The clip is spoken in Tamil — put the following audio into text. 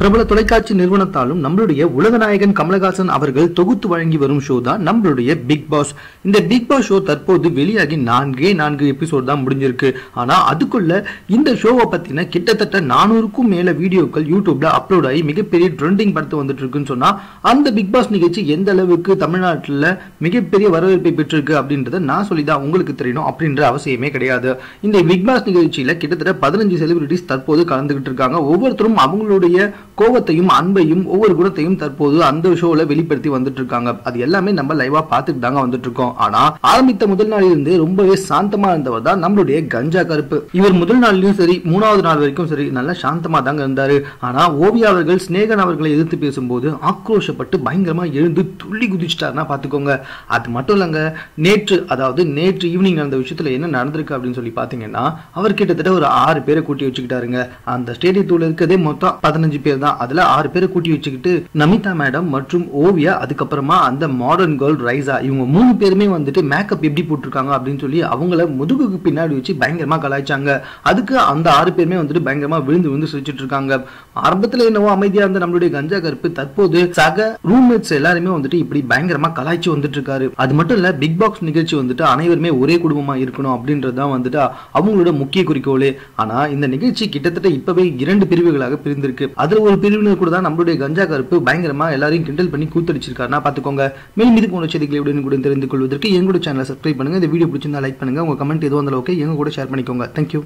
பிரபல தொலைக்காட்சி நிறுவனத்தாலும் நம்மளுடைய உலகநாயகன் கமலஹாசன் அவர்கள் தொகுத்து வழங்கி வரும் ஷோ தான் நம்மளுடைய பிக் பாஸ் இந்த பிக் பாஸ் ஷோ தற்போது வெளியாகி நான்கே நான்கு எபிசோட் தான் முடிஞ்சிருக்கு ஆனா அதுக்குள்ள இந்த ஷோவை பத்தின கிட்டத்தட்ட நானூறுக்கும் மேல வீடியோக்கள் யூடியூப்ல அப்லோட் ஆகி மிகப்பெரிய ட்ரெண்டிங் படுத்து வந்துட்டு இருக்குன்னு சொன்னா அந்த பிக் பாஸ் நிகழ்ச்சி எந்த அளவுக்கு தமிழ்நாட்டுல மிகப்பெரிய வரவேற்பை பெற்றிருக்கு அப்படின்றத நான் சொல்லிதான் உங்களுக்கு தெரியணும் அப்படின்ற அவசியமே கிடையாது இந்த பிக் பாஸ் நிகழ்ச்சியில கிட்டத்தட்ட பதினஞ்சு செலிபிரிட்டிஸ் தற்போது கலந்துகிட்டு இருக்காங்க ஒவ்வொருத்தரும் அவங்களுடைய கோவத்தையும் அன்பையும் ஒவ்வொரு குணத்தையும் தற்போது அந்த ஷோல வெளிப்படுத்தி வந்துட்டு இருக்காங்க அது எல்லாமே நம்ம லைவா பார்த்துட்டு தாங்க வந்துட்டு இருக்கோம் ஆனா ஆரம்பித்த முதல் நாளில் இருந்து ரொம்பவே சாந்தமா இருந்தவர் தான் நம்மளுடைய கஞ்சா கருப்பு இவர் முதல் நாள்லயும் சரி மூணாவது நாள் வரைக்கும் சரி நல்லா சாந்தமா தாங்க இருந்தாரு ஆனா ஓவியா அவர்கள் ஸ்நேகன் அவர்களை எதிர்த்து பேசும்போது ஆக்ரோஷப்பட்டு பயங்கரமா எழுந்து துள்ளி குதிச்சிட்டாருன்னா பாத்துக்கோங்க அது மட்டும் இல்லைங்க நேற்று அதாவது நேற்று ஈவினிங் நடந்த விஷயத்துல என்ன நடந்திருக்கு அப்படின்னு சொல்லி பாத்தீங்கன்னா அவர் கிட்டத்தட்ட ஒரு ஆறு பேரை கூட்டி வச்சுக்கிட்டாருங்க அந்த ஸ்டேடியத்துல இருக்கிறதே மொத்தம் பதினஞ்சு பேர் தான் அதுல ஆறு பேரை கூட்டி வச்சுக்கிட்டு நமிதா மேடம் மற்றும் ஓவியா அதுக்கப்புறமா அந்த மாடர்ன் கேர்ள் ரைசா இவங்க மூணு பேருமே வந்துட்டு மேக்கப் எப்படி போட்டிருக்காங்க அப்படின்னு சொல்லி அவங்கள முதுகுக்கு பின்னாடி வச்சு பயங்கரமா கலாய்ச்சாங்க அதுக்கு அந்த ஆறு பேருமே வந்துட்டு பயங்கரமா விழுந்து விழுந்து சிரிச்சிட்டு இருக்காங்க ஆரம்பத்துல என்னவோ அமைதியா இருந்த நம்மளுடைய கஞ்சா கருப்பு தற்போது சக ரூம்மேட்ஸ் எல்லாருமே வந்துட்டு இப்படி பயங்கரமா கலாய்ச்சி வந்துட்டு இருக்காரு அது மட்டும் இல்ல பிக் பாக்ஸ் நிகழ்ச்சி வந்துட்டு அனைவருமே ஒரே குடும்பமா இருக்கணும் அப்படின்றதுதான் வந்துட்டு அவங்களோட முக்கிய குறிக்கோளே ஆனா இந்த நிகழ்ச்சி கிட்டத்தட்ட இப்பவே இரண்டு பிரிவுகளாக பிரிந்திருக்கு அதுல ஒரு பிரிவினர் கூட தான் நம்மளுடைய கஞ்சா கருப்பு பயங்கரமா எல்லாரையும் கிண்டல் பண்ணி கூத்தடிச்சிருக்காருன்னா பாத்துக்கோங்க மேலும் இது போன்ற செய்திகளை உடனே கூட தெரிந்து கொள்வதற்கு எங்களோட சேனலை சப்ஸ்கிரைப் பண்ணுங்க இந்த வீடியோ பிடிச்சிருந்தா லைக் பண்ணுங்க உங்க கமெண்ட் எதுவும் இருந்தாலும் ஓகே எங்க கூட ஷேர் பண்ணிக்கோங்க தேங்க்யூ